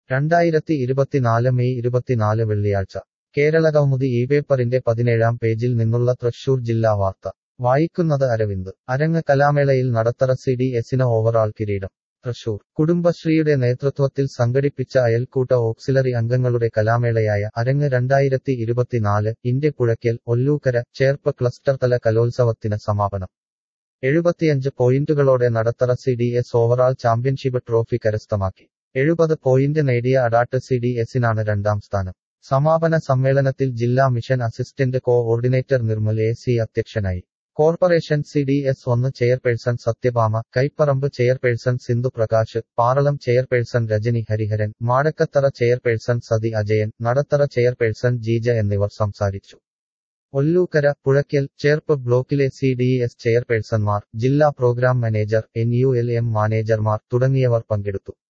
രണ്ടായിരത്തി ഇരുപത്തിനാല് മെയ് ഇരുപത്തിനാല് വെള്ളിയാഴ്ച കേരളകൗമുദി ഈ പേപ്പറിന്റെ പതിനേഴാം പേജിൽ നിന്നുള്ള തൃശൂർ ജില്ലാ വാർത്ത വായിക്കുന്നത് അരവിന്ദ് അരങ്ങ് കലാമേളയിൽ നടത്തറ സി ഡി എസിന് ഓവറാൾ കിരീടം തൃശൂർ കുടുംബശ്രീയുടെ നേതൃത്വത്തിൽ സംഘടിപ്പിച്ച അയൽക്കൂട്ട ഓക്സിലറി അംഗങ്ങളുടെ കലാമേളയായ അരങ്ങ് രണ്ടായിരത്തി ഇരുപത്തിനാല് ഇന്റെ പുഴയ്ക്കൽ ഒല്ലൂക്കര ചേർപ്പ് ക്ലസ്റ്റർ തല കലോത്സവത്തിന് സമാപനം എഴുപത്തിയഞ്ച് പോയിന്റുകളോടെ Nadathara C D S overall championship trophy കരസ്ഥമാക്കി എഴുപത് പോയിന്റ് നേടിയ അഡാട്ട് സി ഡി എസിനാണ് രണ്ടാം സ്ഥാനം സമാപന സമ്മേളനത്തിൽ ജില്ലാ mission assistant coordinator Nirmal A C അധ്യക്ഷനായി കോർപ്പറേഷൻ സി ഡി എസ് ഒന്ന് chairperson Sathyabhama Kaiparamba chairperson Sindhu Prakash Paralam chairperson Rajani Hariharan Madakkathara chairperson Sathi Ajayan Nadathara chairperson Jeeja എന്നിവർ സംസാരിച്ചു ഒല്ലൂക്കര പുഴയ്ക്കൽ ചേർപ്പ് ബ്ലോക്കിലെ സി ഡി എസ് ചെയർപേഴ്സൺമാർ ജില്ലാ programme manager N U L M മാനേജർമാർ തുടങ്ങിയവർ പങ്കെടുത്തു